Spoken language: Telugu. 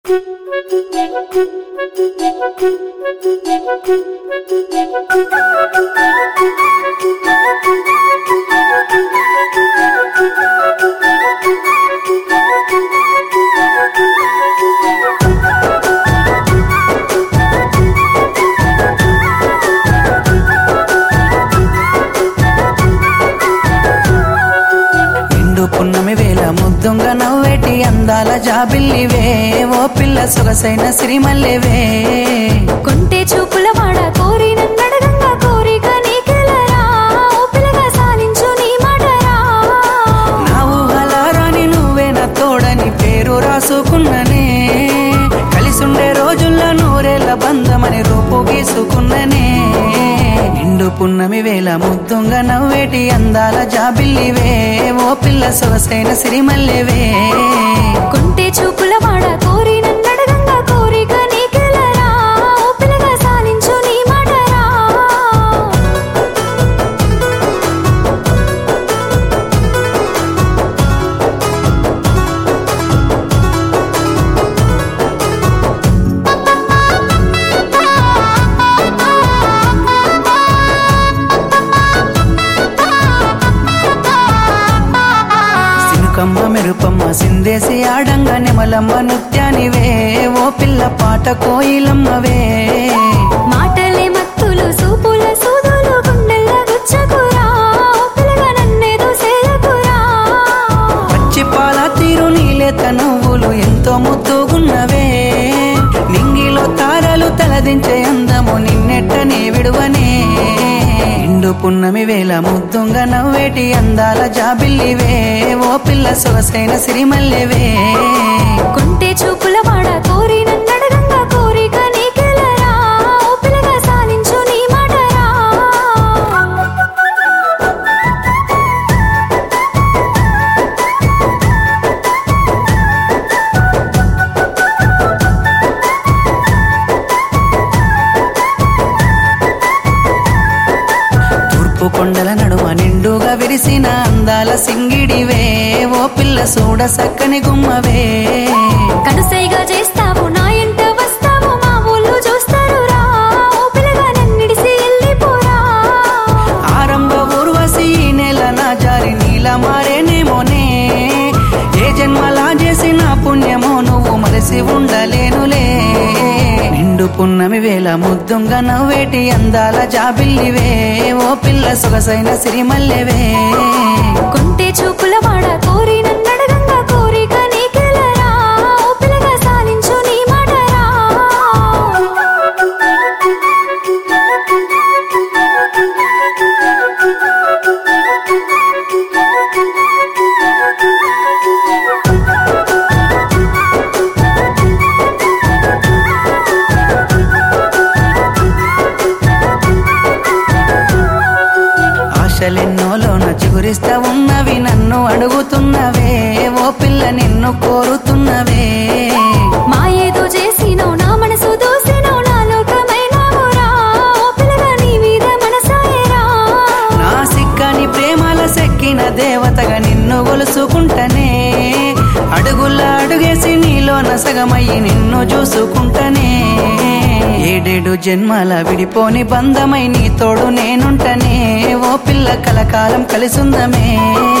నిండు పున్నమి వేల ముద్దుంగ నవ్వేటి అందాల జాబిల్లివే ఓ పిల్ల సొగసైన సిరిమల్లెవే కొంటే చూపుల వాడ కోరి నన్నడగంగా కోరిక నీకెలరా ఓ పిల్లగా సాలించు నీ మాటరా నా ఊహలారాని నువ్వే నా తోడని పేరు రాసుకున్ననే కలిసుండే రోజుల్లో నూరేళ్ల బంధమని రూపు గీసుకున్ననే నిండు పున్నమి వేల ముద్దుంగ నవ్వేటి అందాల జాబిల్లివే ఓ పిల్ల సొగసైన సిరిమల్లెవే కొంటే చూపుల వాడ కోరి నన్నడగంగా కోరిక నీకెలరా ఓ పిల్లగా సాలించు నీ మాటరా సినుకమ్మ మెరుపమ్మ సిందేసి ఆడంగా నెమలమ్మ నృత్యానివే ఓ పిల్ల పాట కోయిలమ్మవే మాటలే మత్తులు సూపుల సూదులు గుండెల్ల గుచ్చకురా ఓ పిల్లగా నన్నేదో సేయకురా పచ్చి పాల తీరు నీలేత నవ్వులు ఎంతో ముద్దుగున్నవే నింగిలో తారలు తలదించే అందము నిన్నెట్టనే విడువనే ఇండు పున్నమి వేల ముద్దుంగ నవ్వేటి అందాల జాబిల్లివే ఓ పిల్ల సొగసైన సిరిమల్లెవే కొంటే చూపుల వాడ కోరి నన్నడగంగా కోరిక నీకెలరా ఓ పిల్లగా సాలించు నీ మాటరా తూర్పు కొండల నడుమ నిండుగా విరిసిన అందాల సింగిడివే ఓ పిల్ల సూడ సక్కని గుమ్మవే కనుసైగా చేస్తావు నా ఇంట వస్తావు మా ఊళ్ళు చూస్తారు రా ఓ పిల్లగా నన్నిడిసి వెళ్ళిపోరా ఆరంభ ఊర్వశి ఈ నెల నా జారి నీల మారేనేమోనే ఏ జన్మలా చేసిన పుణ్యమో నువ్వు మరసి ఉండలేనులే నిండు పున్నమి వేల ముద్దుంగ నవ్వేటి అందాల జాబిల్లివే ఓ పిల్ల సొగసైన సిరిమల్లెవే కొంటే చూపుల వాడ కోరి నన్నడగంగా కోరిక నీకెలరా ఓ పిల్లగా సాలించు నీ మాటరా ఆశలెన్నోలోన చిగురిస్తా ఉన్నవి నన్ను అడుగుతున్నవే ఓ పిల్ల నిన్ను కోరుతున్నవే మా ఏదో చేసినో నా మనసు దోసినో నా లోకమైనావురా ఓ పిల్లగా నీ మీద మనసాయరా నా సిక్కని ప్రేమల సెక్కిన దేవతగా నిన్ను గొలుసుకుంటనే అడుగుల అడుగేసి నీలో నసగమయ్యి నిన్ను చూసుకుంటనే ఏడేడు జన్మల విడిపోని బంధమై నీ తోడు నేనుంటనే ఓ పిల్ల కలకాలం కలిసుందమే